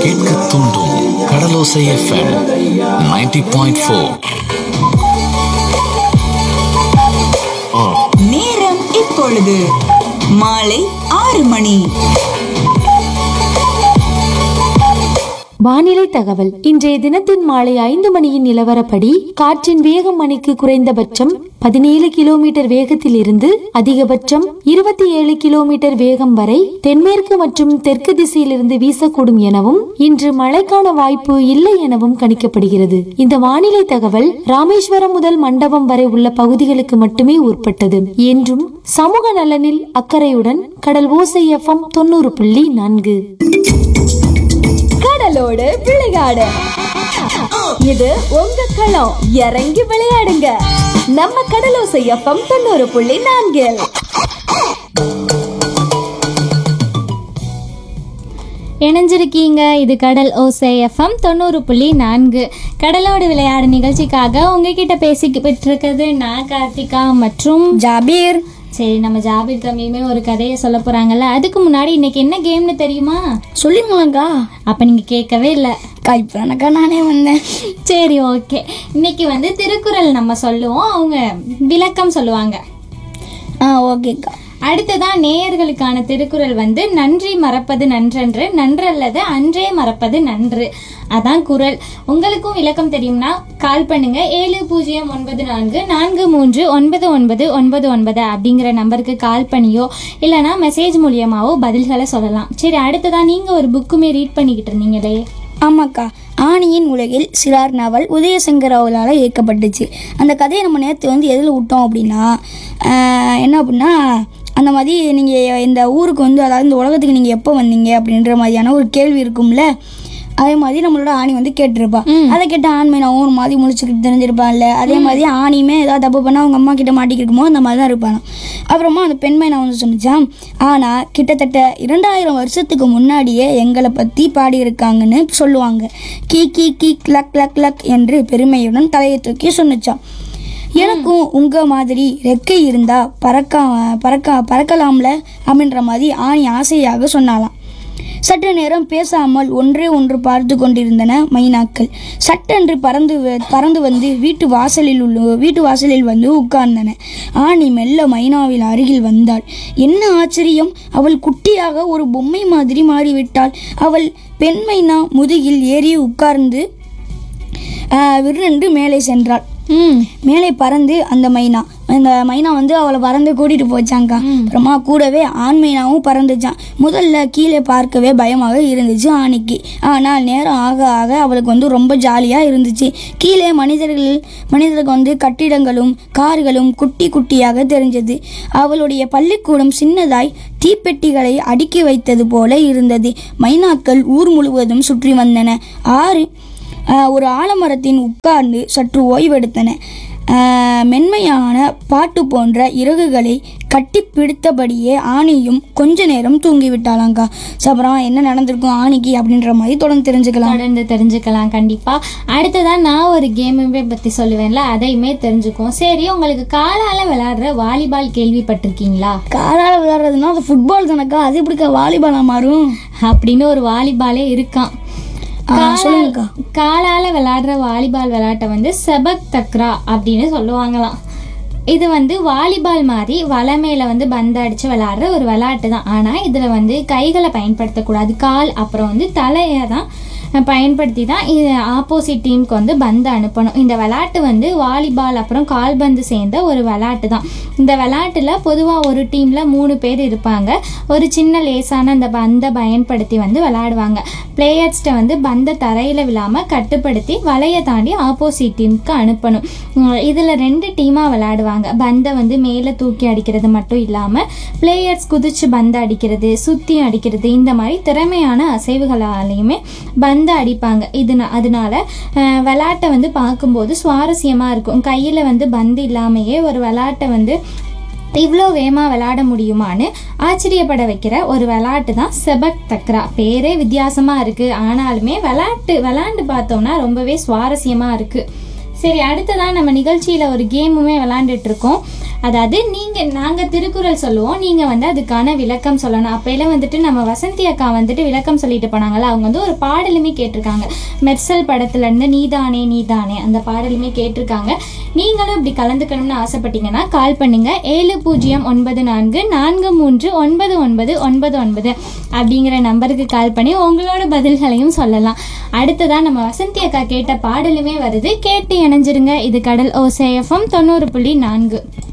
கேட்க தூண்டும் கடலோசை FM 90.4 point four நேரம் இப்பொழுது மாலை ஆறு மணி வானிலை தகவல் இன்றைய தினத்தின் மாலை ஐந்து மணியின் நிலவரப்படி காற்றின் வேகம் மணிக்கு குறைந்தபட்சம் பதினேழு கிலோமீட்டர் வேகத்தில் இருந்து அதிகபட்சம் இருபத்தி ஏழு கிலோமீட்டர் வேகம் வரை தென்மேற்கு மற்றும் தெற்கு திசையிலிருந்து வீசக்கூடும் எனவும் இன்று மழைக்கான வாய்ப்பு இல்லை எனவும் கணிக்கப்படுகிறது இந்த வானிலை தகவல் ராமேஸ்வரம் முதல் மண்டபம் வரை உள்ள பகுதிகளுக்கு மட்டுமே உட்பட்டது என்றும் சமூக நலனில் அக்கறையுடன் கடல் ஓசை எஃப்எம் தொண்ணூறு புள்ளி நான்கு கடலோடு விளையாடு இது உங்க களம் இறங்கி விளையாடுங்க நம்ம கடலோசை எஃப்எம் தொண்ணூறு புள்ளி நான்கில் இணைஞ்சிருக்கீங்க இது கடல் ஓசை எஃப்எம் தொண்ணூறு புள்ளி நான்கு கடலோடு விளையாடு நிகழ்ச்சிக்காக உங்ககிட்ட பேசிக்கிட்டு இருக்கிறது நான் கார்த்திகா மற்றும் ஜாபீர் சரி நம்ம ஜாபீர் தம்பியுமே ஒரு கதையை சொல்ல போறாங்கல்ல அதுக்கு முன்னாடி இன்னைக்கு என்ன கேம்னு தெரியுமா சொல்லிருங்களேங்க்கா அப்ப நீங்க கேட்கவே இல்லை அக்கா இப்போ நானே வந்தேன் சரி ஓகே இன்னைக்கு வந்து திருக்குறள் நம்ம சொல்லுவோம் அவங்க விளக்கம் சொல்லுவாங்க ஆ ஓகேக்கா அடுத்ததான் நேயர்களுக்கான திருக்குறள் வந்து நன்றி மறப்பது நன்றன்று நன்றல்லது அன்றே மறப்பது நன்று அதான் குறள் உங்களுக்கும் விளக்கம் தெரியும்னா கால் பண்ணுங்க ஏழு பூஜ்ஜியம் ஒன்பது நான்கு நான்கு மூன்று ஒன்பது ஒன்பது ஒன்பது ஒன்பது அப்படிங்கிற நம்பருக்கு கால் பண்ணியோ இல்லைனா மெசேஜ் மூலியமாவோ பதில்களை சொல்லலாம் சரி அடுத்ததான் நீங்க ஒரு புக்குமே ரீட் பண்ணிக்கிட்டு இருந்தீங்களே ஆமாக்கா ஆணியின் உலகில் சிறார் நாவல் உதயசங்கர் அவர்களால் இயக்கப்பட்டுச்சு அந்த கதையை நம்ம நேற்று வந்து எதில் விட்டோம் அப்படின்னா ஆஹ், என்ன அப்படின்னா அந்த மாதிரி நீங்கள் இந்த ஊருக்கு வந்து அதாவது இந்த உலகத்துக்கு நீங்கள் எப்போ வந்தீங்க அப்படின்ற மாதிரியான ஒரு கேள்வி இருக்கும்ல அதே மாதிரி நம்மளோட ஆணி வந்து கேட்டிருப்பா அதை கேட்ட ஆண்மை நான் ஒரு மாதிரி முழிச்சுக்கிட்டு தெரிஞ்சிருப்பான்ல அதே மாதிரி ஆணியுமே ஏதாவது தப்பு பண்ணா அவங்க அம்மா கிட்ட மாட்டிக்கிருக்குமோ அந்த மாதிரி தான் இருப்பாங்க அப்புறமா அந்த பெண்மை நான் வந்து சொன்னிச்சான் ஆனால் கிட்டத்தட்ட இரண்டாயிரம் வருஷத்துக்கு முன்னாடியே எங்களை பற்றி பாடியிருக்காங்கன்னு சொல்லுவாங்க கீ கீ கீ லக் லக் லக் என்று பெருமையுடன் தலையை தூக்கி சொன்னிச்சான் எனக்கும் உங்க மாதிரி ரெக்கை இருந்தா பறக்க பறக்க பறக்கலாம்ல அப்படின்ற மாதிரி ஆணி ஆசையாக சொன்னாலாம் சற்று நேரம் பேசாமல் ஒன்றே ஒன்று பார்த்து கொண்டிருந்தன மைனாக்கள் சட்டென்று பறந்து வ- பறந்து வந்து வீட்டு வாசலில் உள்ள வீட்டு வாசலில் வந்து உட்கார்ந்தன ஆணி மெல்ல மைனாவில் அருகில் வந்தாள் என்ன ஆச்சரியம் அவள் குட்டியாக ஒரு பொம்மை மாதிரி மாறிவிட்டாள் அவள் பெண் மைனா முதுகில் ஏறி உட்கார்ந்து ஆஹ், விருண்டு மேலே சென்றாள் ம் மேலே பறந்து அந்த மைனா அந்த மைனா வந்து அவளை பறந்து கூட்டிட்டு போச்சாங்க்கா அப்புறமா கூடவே ஆண் மைனாவும் பறந்துச்சான் முதல்ல கீழே பார்க்கவே பயமாக இருந்துச்சு ஆணிக்கு ஆனால் நேரம் ஆக ஆக அவளுக்கு வந்து ரொம்ப ஜாலியாக இருந்துச்சு கீழே மனிதர்கள் மனிதர்களுக்கு வந்து கட்டிடங்களும் கார்களும் குட்டி குட்டியாக தெரிஞ்சது அவளுடைய பள்ளிக்கூடம் சின்னதாய் தீப்பெட்டிகளை அடுக்கி வைத்தது போல இருந்தது மைனாக்கள் ஊர் முழுவதும் சுற்றி வந்தன ஆறு ஆஹ் ஒரு ஆலமரத்தின் உட்கார்ந்து சற்று ஓய்வெடுத்தன ஆஹ் மென்மையான பாட்டு போன்ற இறகுகளை கட்டி பிடித்தபடியே ஆணியும் கொஞ்ச நேரம் தூங்கி விட்டாளாங்க்கா So, அப்புறம் என்ன நடந்திருக்கும் ஆணிக்கு அப்படின்ற மாதிரி தொடர்ந்து தெரிஞ்சுக்கலாம் தொடர்ந்து தெரிஞ்சுக்கலாம் கண்டிப்பா அடுத்ததா நான் ஒரு கேமுமே பத்தி சொல்லுவேன்ல அதையுமே தெரிஞ்சுக்குவோம் சரி உங்களுக்கு காலால விளையாடுற வாலிபால் கேள்விப்பட்டிருக்கீங்களா காலால விளையாடுறதுன்னா அது ஃபுட்பால் தானக்கா அது எப்படிக்கா வாலிபாலா மாறும் அப்படின்னு ஒரு வாலிபாலே இருக்கான் ஆ, காலால- சொல்லுங்கக்கா. காலால விளையாடுற வாலிபால் விளையாட்டை வந்து செபக் தக்ரா அப்படின்னு சொல்லுவாங்களாம் இது வந்து வாலிபால் மாதிரி வலை மேல வந்து பந்து அடிச்சு விளையாடுற ஒரு விளையாட்டு தான் ஆனா இதுல வந்து கைகளை பயன்படுத்தக்கூடாது கால் அப்புறம் வந்து தலையை தான் பயன்படுத்தி தான் இது ஆப்போசிட் டீமுக்கு வந்து பந்து அனுப்பணும் இந்த விளையாட்டு வந்து வாலிபால் அப்புறம் கால்பந்து சேர்ந்த ஒரு விளையாட்டு தான் இந்த விளையாட்டுல பொதுவாக ஒரு டீம்ல மூணு பேர் இருப்பாங்க ஒரு சின்ன லேசான அந்த பந்தை பயன்படுத்தி வந்து விளையாடுவாங்க பிளேயர்ஸ்கிட்ட வந்து பந்தை தரையில விழாம கட்டுப்படுத்தி வலையை தாண்டி ஆப்போசிட் டீமுக்கு அனுப்பணும் உம் இதுல ரெண்டு டீமா விளையாடுவாங்க பந்தை வந்து மேலே தூக்கி அடிக்கிறது மட்டும் இல்லாம பிளேயர்ஸ் குதிச்சு பந்து அடிக்கிறது சுத்தி அடிக்கிறது இந்த மாதிரி திறமையான அசைவுகளாலையுமே பந்து அடிப்பாங்க இது அதனால அஹ், விளையாட்டை வந்து பார்க்கும்போது சுவாரஸ்யமா இருக்கும் கையில வந்து பந்து இல்லாமையே ஒரு விளையாட்டை வந்து இவ்வளோ வேகமாக விளையாட முடியுமான்னு ஆச்சரியப்பட வைக்கிற ஒரு விளையாட்டு தான் செபக் தக்ரா பேரே வித்தியாசமாக இருக்குது ஆனாலுமே விளையாட்டு விளையாண்டு பார்த்தோம்னா ரொம்பவே சுவாரஸ்யமாக இருக்குது சரி அடுத்ததான் நம்ம நிகழ்ச்சியில ஒரு கேமுமே விளையாண்டுட்டு இருக்கோம் அதாவது நீங்க நாங்க திருக்குறள் சொல்லுவோம் நீங்க வந்து அதுக்கான விளக்கம் சொல்லணும் அப்பையில வந்துட்டு நம்ம வசந்தி அக்கா வந்துட்டு விளக்கம் சொல்லிட்டு போனாங்கல்ல அவங்க வந்து ஒரு பாடலுமே கேட்டிருக்காங்க மெர்சல் படத்துல இருந்து நீதானே நீதானே அந்த பாடலுமே கேட்டிருக்காங்க நீங்களும் இப்படி கலந்துக்கணும்னு ஆசைப்பட்டீங்கன்னா கால் பண்ணுங்க ஏழு பூஜ்ஜியம் ஒன்பது நான்கு நான்கு மூன்று ஒன்பது ஒன்பது ஒன்பது ஒன்பது அப்படிங்கிற நம்பருக்கு கால் பண்ணி உங்களோட பதில்களையும் சொல்லலாம் அடுத்ததான் நம்ம வசந்தி அக்கா கேட்ட பாடலுமே வருது கேட்டு இணைஞ்சிருங்க இது கடல் ஓசேஎஃப்எம் தொண்ணூறு புள்ளி நான்கு